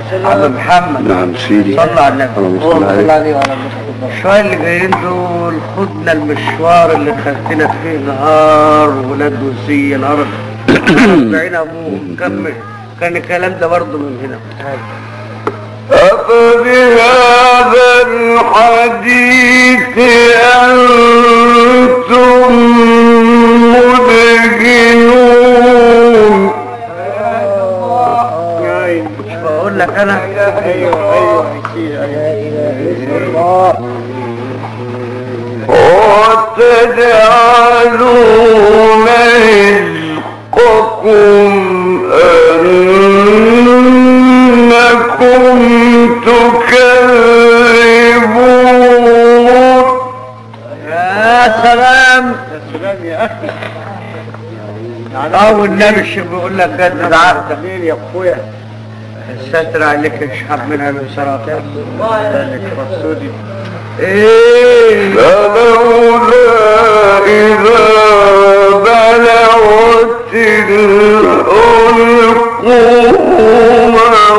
عم محمد نعم سيدي صلى على النبي اللهم صل عليه الشوية اللي جايين دول خدنا المشوار اللي خدتنا فيه نهار ولاد وسية نهار بعين ابوه كمل كان الكلام ده برضه من هنا أفبهذا الحديث أنتم مدهنون مش بقول لك انا وتجعلون رزقكم أنكم تكذبون يا سلام اه والنبي الشيخ بيقول لك جد عهدك يا اخويا الستر عليك اشحب منها من سرطان إيه فلولا إذا بلغت الحلقوم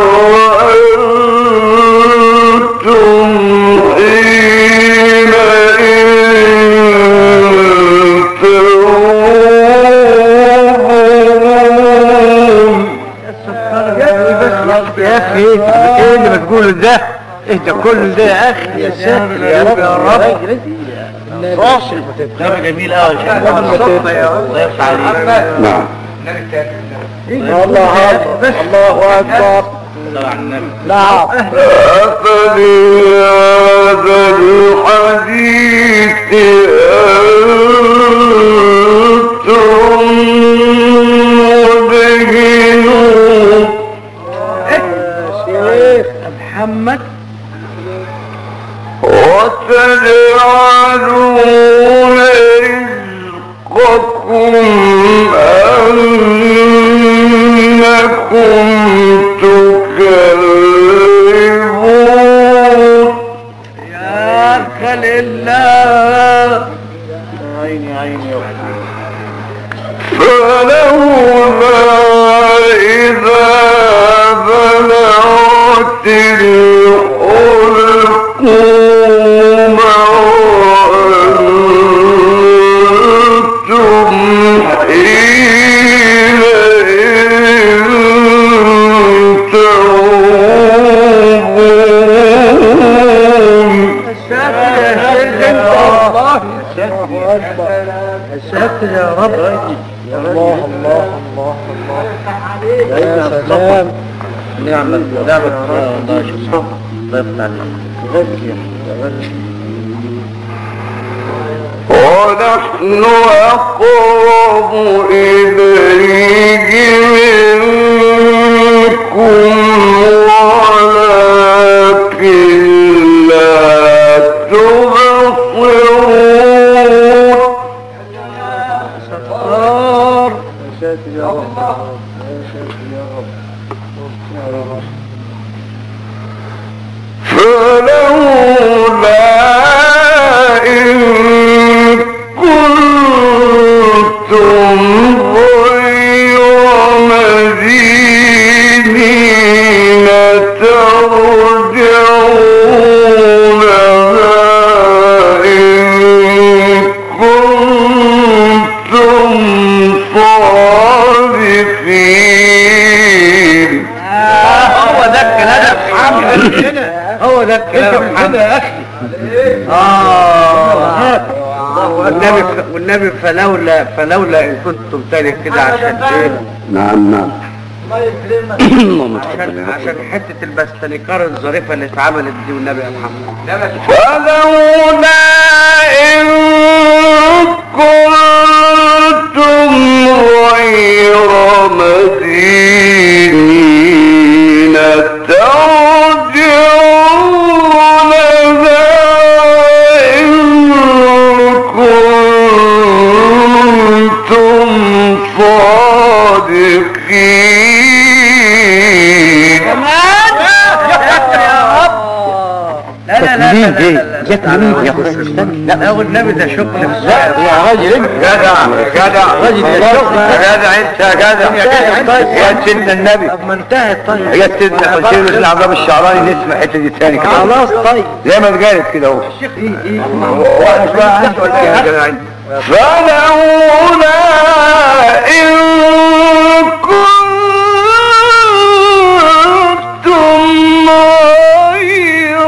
وأنتم حينئذ يا اخي ايه اللي بتقوله ده ايه ده كله ده يا اخي يا ساتر يا رب يا رب فاصل كلام جميل قوي الله يفتح عليك نعم الله اكبر الله اكبر نعم أفبهذا الحديث أنتم مدهنون شيخ محمد وتجعلون رزقكم أنكم تكذبون يا خل الله عيني عيني يا اخويا فلولا إذا بلغت الحلقوم وأنتم حينئذ الساتر يا شيخ انت والله الساتر يا رب الله الله الله الله يا سلام نعمة نعمة الله شكرا الله يفتح عليك ونحن أقرب إليه منكم ولكن لا تبصرون ستار يا ساتر يا رب يا ساتر يا رب يا رب فلولا إن كنتم غير مدينين ترجعونها إن كنتم صادقين هو ده الكلام يا محمد هو ده الكلام يا محمد يا اخي اه والنبي والنبي فلولا فلولا ان كنتم تاني كده عشان ايه نعم نعم اللهم تقبل عشان يا رب. عشان حته البستنيكار الظريفه اللي اتعملت دي والنبي يا محمد فلولا إن كنتم غير مدينين ترجعونها إن كنتم صادقين كمان يا رب لا لا لا مين ايه جت مين يا اخويا لا لا والنبي ده شغل في الشارع. يا راجل انت جدع جدع راجل ده شغل يا جدع انت يا جدع يا سيدنا النبي طب ما انتهت طيب يا سيدنا حسين بن عبد الله الشعراني نسمع الحته دي تاني كده خلاص طيب زي ما اتقالت كده اهو واحد بقى عندك ولا ايه يا جدع انت فلولا إن كنتم غير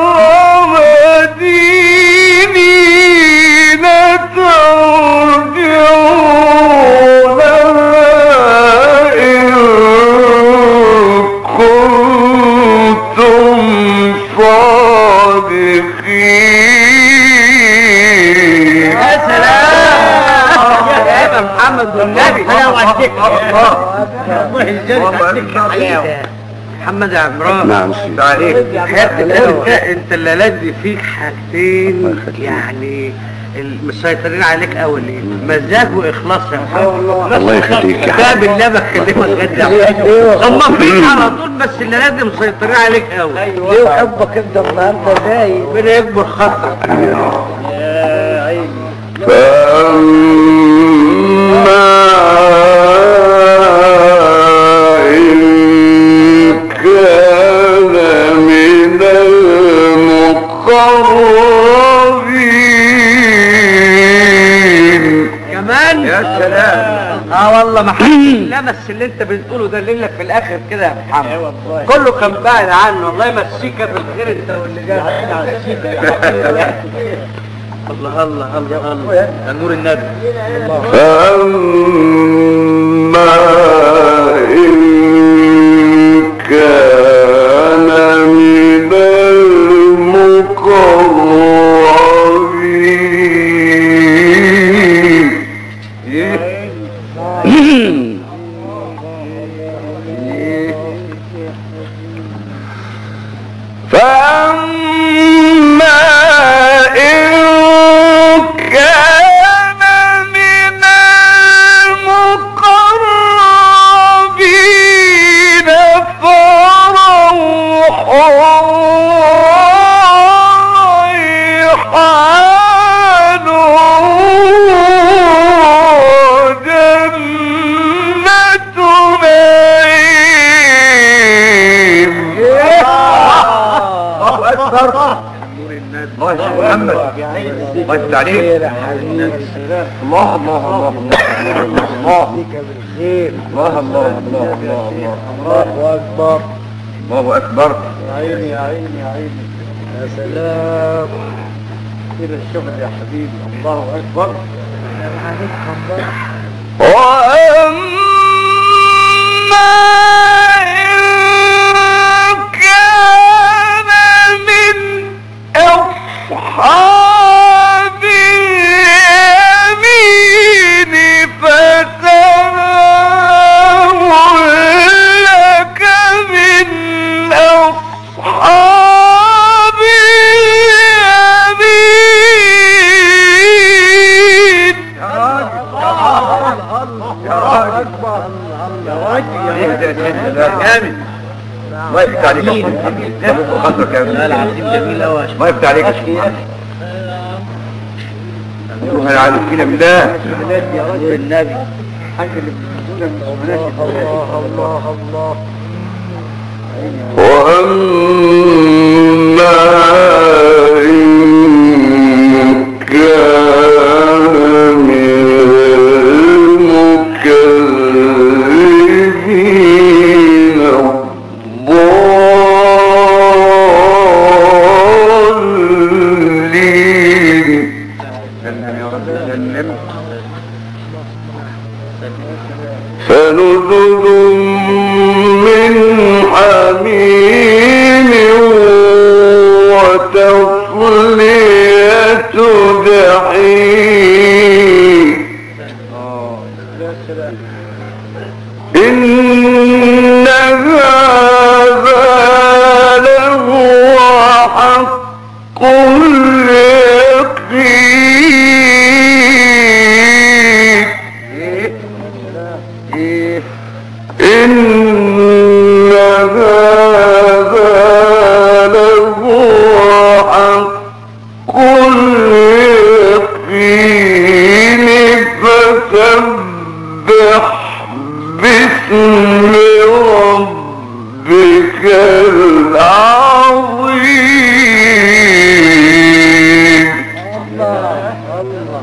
مدينين ترجعونها إن كنتم صادقين يا سلام يا محمد والنبي حلاوة الله يجزاك محمد يا عمران نعم عليك حياتك انت انت الليلات دي فيك حاجتين يعني المسيطرين عليك قوي ليه مزاج واخلاص يا محمد الله يخليك يا كتاب الله بكلمك غدا هم فيك على طول بس الليلات دي مسيطرين عليك قوي ليه حبك انت النهارده باين ربنا يكبر خطرك فأما إن كان من المقربين كمان يا سلام اه والله ما حد لمس اللي انت بتقوله ده اللي لك في الاخر كده يا محمد كله كان بعد عنه الله يمسيك بالخير انت واللي جاي الله الله الله الله نور النبي فأما إن كان من المقربين فأما إن كان من المقربين فروح وريحان وجنة نعيم الله اكبر الله يا محمد الله يفتح عليك الله الله الله الله الله الله الله الله الله اكبر الله اكبر يا عيني يا عيني يا عيني يا سلام كده الشغل يا حبيبي الله اكبر وأما إن كان من أصحاب اليمين فسلام لك من أصحاب اليمين جامد الله يفتح عليك خاطرك يا لا العظيم جميل قوي الله يفتح عليك روح العالم فينا بالله النبي الله الله الله وأما إن كان من المكذبين الضالين فنزل من حميم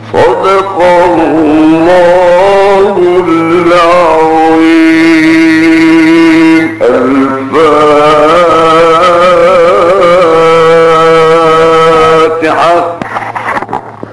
صدق الله